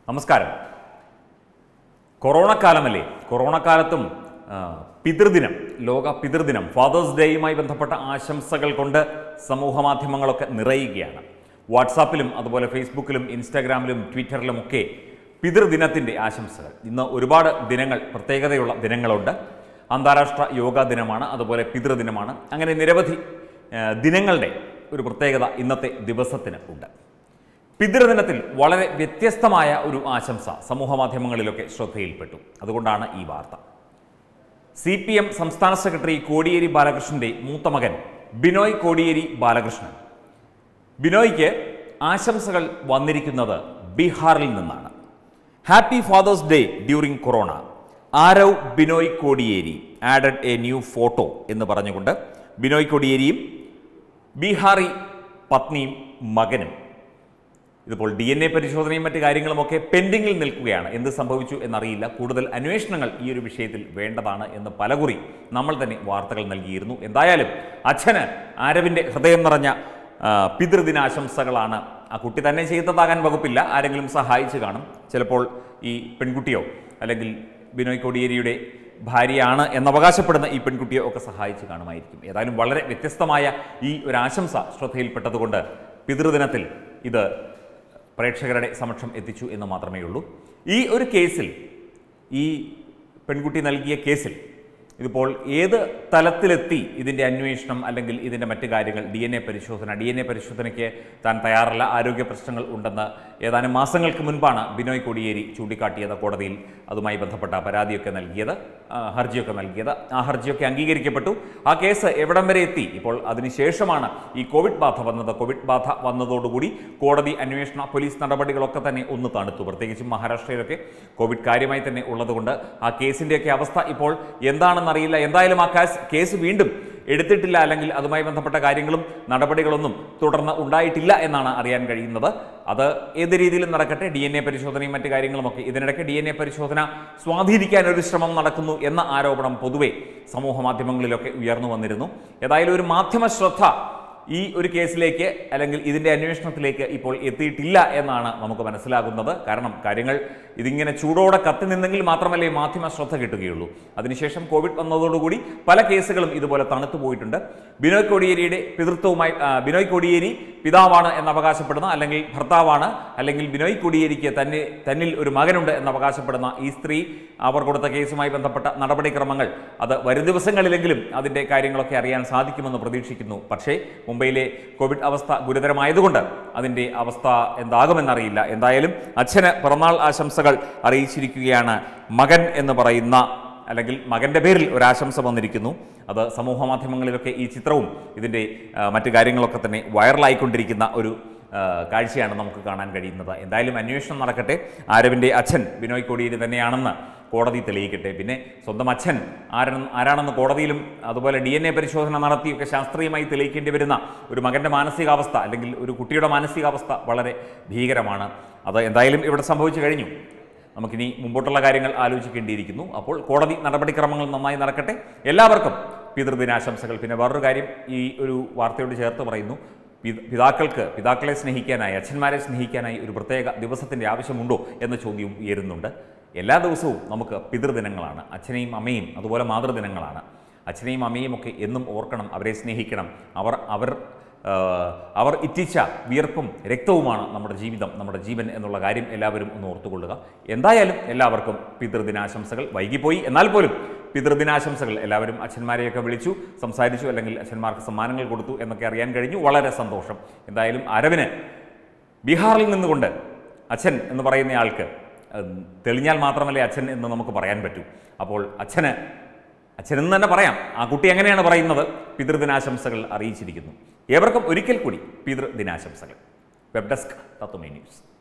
നമസ്കാരം corona കാലമല്ലേ corona കാലത്തും ആ, പിതൃദിനം ലോക പിതൃദിനം ഫാദേഴ്സ് ഡേയുമായി ബന്ധപ്പെട്ട ആശംസകൾ കൊണ്ട് സമൂഹ മാധ്യമങ്ങളൊക്കെ നിറയുകയാണ് വാട്സാപ്പിലും അതുപോലെ ഫേസ്ബുക്കിലും ഇൻസ്റ്റാഗ്രാമിലും ട്വിറ്ററിലും ഒക്കെ പിതൃദിനത്തിൻ്റെ ആശംസകൾ ഇന്ന് ഒരുപാട് ദിനങ്ങൾ പ്രത്യേകതയുള്ള ദിനങ്ങളുണ്ട് അന്താരാഷ്ട്ര യോഗാ ദിനമാണ് അതുപോലെ പിതൃദിനമാണ് അങ്ങനെ നിരവധി ആ, ദിനങ്ങളുടെ ഒരു പ്രത്യേകത ഇന്നത്തെ ദിവസത്തിന് ഉണ്ട് പിതൃദിനത്തിൽ വളരെ വ്യത്യസ്തമായ ഒരു ആശംസ സമൂഹ മാധ്യമങ്ങളിലൊക്കെ ശ്രദ്ധയിൽപ്പെട്ടു അതുകൊണ്ടാണ് ഈ വാർത്ത സി പി എം സംസ്ഥാന സെക്രട്ടറി കോടിയേരി ബാലകൃഷ്ണന്റെ മൂത്ത മകൻ ബിനോയ് കോടിയേരി ബാലകൃഷ്ണൻ ബിനോയ്ക്ക് ആശംസകൾ വന്നിരിക്കുന്നത് ബീഹാറിൽ നിന്നാണ് happy father's day during corona Aarav Binoy Kodiyeri added a new photo എന്ന് പറഞ്ഞുകൊണ്ട് ബിനോയ് കോടിയേരിയും ബീഹാറി പത്നിയും മകനും ഇതിപ്പോൾ ഡി എൻ എ പരിശോധനയും മറ്റു കാര്യങ്ങളുമൊക്കെ പെൻഡിങ്ങിൽ നിൽക്കുകയാണ് എന്ത് സംഭവിച്ചു എന്നറിയില്ല കൂടുതൽ അന്വേഷണങ്ങൾ ഈ ഒരു വിഷയത്തിൽ വേണ്ടതാണ് എന്ന് പലകുറി നമ്മൾ തന്നെ വാർത്തകൾ നൽകിയിരുന്നു എന്തായാലും അച്ഛന് ആരവിൻ്റെ ഹൃദയം നിറഞ്ഞ ആ, പിതൃദിനാശംസകളാണ് ആ കുട്ടി തന്നെ ചെയ്തതാകാൻ വകുപ്പില്ല ആരെങ്കിലും സഹായിച്ചു കാണും ചിലപ്പോൾ ഈ പെൺകുട്ടിയോ അല്ലെങ്കിൽ ബിനോയ് കോടിയേരിയുടെ ഭാര്യയാണ് എന്നവകാശപ്പെടുന്ന ഈ പെൺകുട്ടിയെ ഒക്കെ സഹായിച്ചു കാണുമായിരിക്കും ഏതായാലും വളരെ വ്യത്യസ്തമായ ഈ ഒരു ആശംസ ശ്രദ്ധയിൽപ്പെട്ടതുകൊണ്ട് പിതൃദിനത്തിൽ ഇത് പ്രേക്ഷകരുടെ സമക്ഷം എത്തിച്ചു എന്ന് മാത്രമേ ഉള്ളൂ ഈ ഒരു കേസിൽ ഈ പെൺകുട്ടി നൽകിയ കേസിൽ ഇതിപ്പോൾ ഏത് തലത്തിലെത്തി ഇതിൻ്റെ അന്വേഷണം അല്ലെങ്കിൽ ഇതിൻ്റെ മറ്റു കാര്യങ്ങൾ ഡി എൻ എ പരിശോധന ഡി എൻ എ പരിശോധനയ്ക്ക് താൻ തയ്യാറല്ല ആരോഗ്യ പ്രശ്നങ്ങൾ ഉണ്ടെന്ന് ഏതാനും മാസങ്ങൾക്ക് മുൻപാണ് ബിനോയ് കോടിയേരി ചൂണ്ടിക്കാട്ടിയത് കോടതിയിൽ അതുമായി ബന്ധപ്പെട്ട പരാതിയൊക്കെ നൽകിയത് ആ, ഹർജിയൊക്കെ നൽകിയത് ആ ഹർജിയൊക്കെ അംഗീകരിക്കപ്പെട്ടു ആ കേസ് എവിടം വരെ എത്തി ഇപ്പോൾ അതിനുശേഷമാണ് ഈ കോവിഡ് ബാധ വന്നത് കോവിഡ് ബാധ വന്നതോടുകൂടി കോടതി അന്വേഷണ പോലീസ് നടപടികളൊക്കെ തന്നെ ഒന്ന് തണുത്തു പ്രത്യേകിച്ചും മഹാരാഷ്ട്രയിലൊക്കെ കോവിഡ് കാര്യമായി തന്നെ ഉള്ളതുകൊണ്ട് ആ കേസിൻ്റെയൊക്കെ അവസ്ഥ ഇപ്പോൾ എന്താണെന്നറിയില്ല എന്തായാലും ആ കേസ് കേസ് വീണ്ടും എടുത്തിട്ടില്ല അല്ലെങ്കിൽ അതുമായി ബന്ധപ്പെട്ട കാര്യങ്ങളും നടപടികളൊന്നും തുടർന്ന് ഉണ്ടായിട്ടില്ല എന്നാണ് അറിയാൻ കഴിയുന്നത് അത് ഏത് രീതിയിലും നടക്കട്ടെ ഡി എൻ എ പരിശോധനയും മറ്റു കാര്യങ്ങളുമൊക്കെ ഇതിനിടയ്ക്ക് ഡി എൻ എ പരിശോധന സ്വാധീനിക്കാൻ ഒരു ശ്രമം നടക്കുന്നു എന്ന ആരോപണം പൊതുവെ സമൂഹ മാധ്യമങ്ങളിലൊക്കെ ഉയർന്നു വന്നിരുന്നു ഏതായാലും ഒരു മാധ്യമ ശ്രദ്ധ ഈ ഒരു കേസിലേക്ക് അല്ലെങ്കിൽ ഇതിൻ്റെ അന്വേഷണത്തിലേക്ക് ഇപ്പോൾ എത്തിയിട്ടില്ല എന്നാണ് നമുക്ക് മനസ്സിലാകുന്നത് കാരണം കാര്യങ്ങൾ ഇതിങ്ങനെ ചൂടോടെ കത്തി നിന്നെങ്കിൽ മാത്രമല്ലേ മാധ്യമ ശ്രദ്ധ കിട്ടുകയുള്ളൂ അതിനുശേഷം കോവിഡ് വന്നതോടുകൂടി പല കേസുകളും ഇതുപോലെ തണുത്തു പോയിട്ടുണ്ട് ബിനോയ് കോടിയേരിയുടെ പിതൃത്വവുമായി ആ, ബിനോയ് കോടിയേരി പിതാവാണ് എന്ന് അവകാശപ്പെടുന്ന അല്ലെങ്കിൽ ഭർത്താവാണ് അല്ലെങ്കിൽ ബിനോയ് കോടിയേരിക്ക് തന്നെ തന്നിൽ ഒരു മകനുണ്ട് എന്ന് അവകാശപ്പെടുന്ന ഈ സ്ത്രീ അവർ കൊടുത്ത കേസുമായി ബന്ധപ്പെട്ട നടപടിക്രമങ്ങൾ അത് വരും ദിവസങ്ങളിലെങ്കിലും അതിൻ്റെ കാര്യങ്ങളൊക്കെ അറിയാൻ സാധിക്കുമെന്ന് പ്രതീക്ഷിക്കുന്നു പക്ഷേ മുംബൈയിലെ കോവിഡ് അവസ്ഥ ഗുരുതരമായതുകൊണ്ട് അതിൻ്റെ അവസ്ഥ എന്താകുമെന്നറിയില്ല എന്തായാലും അച്ഛന് പിറന്നാൾ ആശംസകൾ അറിയിച്ചിരിക്കുകയാണ് മകൻ എന്ന് പറയുന്ന അല്ലെങ്കിൽ മകൻ്റെ പേരിൽ ഒരാശംസ വന്നിരിക്കുന്നു അത് സമൂഹ മാധ്യമങ്ങളിലൊക്കെ ഈ ചിത്രവും ഇതിൻ്റെ ആ, മറ്റു കാര്യങ്ങളൊക്കെ തന്നെ വൈറലായിക്കൊണ്ടിരിക്കുന്ന ഒരു ആ, കാഴ്ചയാണ് നമുക്ക് കാണാൻ കഴിയുന്നത് എന്തായാലും അന്വേഷണം നടക്കട്ടെ ആരവിൻ്റെ അച്ഛൻ ബിനോയ് കോടിയേരി തന്നെയാണെന്ന് കോടതി തെളിയിക്കട്ടെ പിന്നെ സ്വന്തം അച്ഛൻ ആരാണെന്ന് ആരാണെന്ന് കോടതിയിലും അതുപോലെ ഡി എൻ എ പരിശോധന നടത്തിയൊക്കെ ശാസ്ത്രീയമായി തെളിയിക്കേണ്ടി വരുന്ന ഒരു മകൻ്റെ മാനസികാവസ്ഥ അല്ലെങ്കിൽ ഒരു കുട്ടിയുടെ മാനസികാവസ്ഥ വളരെ ഭീകരമാണ് അത് എന്തായാലും ഇവിടെ സംഭവിച്ചു കഴിഞ്ഞു നമുക്കിനി മുമ്പോട്ടുള്ള കാര്യങ്ങൾ ആലോചിക്കേണ്ടിയിരിക്കുന്നു അപ്പോൾ കോടതി നടപടിക്രമങ്ങൾ നന്നായി നടക്കട്ടെ എല്ലാവർക്കും പിതൃദിനാശംസകൾ പിന്നെ വേറൊരു കാര്യം ഈ ഒരു വാർത്തയോട് ചേർത്ത് പറയുന്നു പി- പിതാക്കൾക്ക് പിതാക്കളെ സ്നേഹിക്കാനായി അച്ഛന്മാരെ സ്നേഹിക്കാനായി ഒരു പ്രത്യേക ദിവസത്തിൻ്റെ ആവശ്യമുണ്ടോ എന്ന ചോദ്യവും ഉയരുന്നുണ്ട് എല്ലാ ദിവസവും നമുക്ക് പിതൃദിനങ്ങളാണ് അച്ഛനെയും അമ്മയും അതുപോലെ മാതൃദിനങ്ങളാണ് അച്ഛനെയും അമ്മയും ഒക്കെ എന്നും ഓർക്കണം അവരെ സ്നേഹിക്കണം അവർ അവർ ആ, അവർ ഇറ്റിച്ച വിയർപ്പും രക്തവുമാണ് നമ്മുടെ ജീവിതം നമ്മുടെ ജീവൻ എന്നുള്ള കാര്യം എല്ലാവരും ഒന്ന് ഓർത്തുകൊള്ളുക എന്തായാലും എല്ലാവർക്കും പിതൃദിനാശംസകൾ വൈകിപ്പോയി എന്നാൽ പോലും പിതൃദിനാശംസകൾ എല്ലാവരും അച്ഛന്മാരെയൊക്കെ വിളിച്ചു സംസാരിച്ചു അല്ലെങ്കിൽ അച്ഛന്മാർക്ക് സമ്മാനങ്ങൾ കൊടുത്തു എന്നൊക്കെ അറിയാൻ കഴിഞ്ഞു വളരെ സന്തോഷം എന്തായാലും അരവിന് ബീഹാറിൽ നിന്നുകൊണ്ട് അച്ഛൻ എന്ന് പറയുന്നയാൾക്ക് ഉം, തെളിഞ്ഞാൽ മാത്രമല്ലേ അച്ഛൻ എന്ന് നമുക്ക് പറയാൻ പറ്റൂ അപ്പോൾ അച്ഛന് അച്ഛനെന്ന് തന്നെ പറയാം ആ കുട്ടി എങ്ങനെയാണ് പറയുന്നത് പിതൃദിനാശംസകൾ അറിയിച്ചിരിക്കുന്നു ഏവർക്കും ഒരിക്കൽ കൂടി പിതൃദിനാശംസകൾ വെബ് ഡെസ്ക് തത്വമേ ന്യൂസ്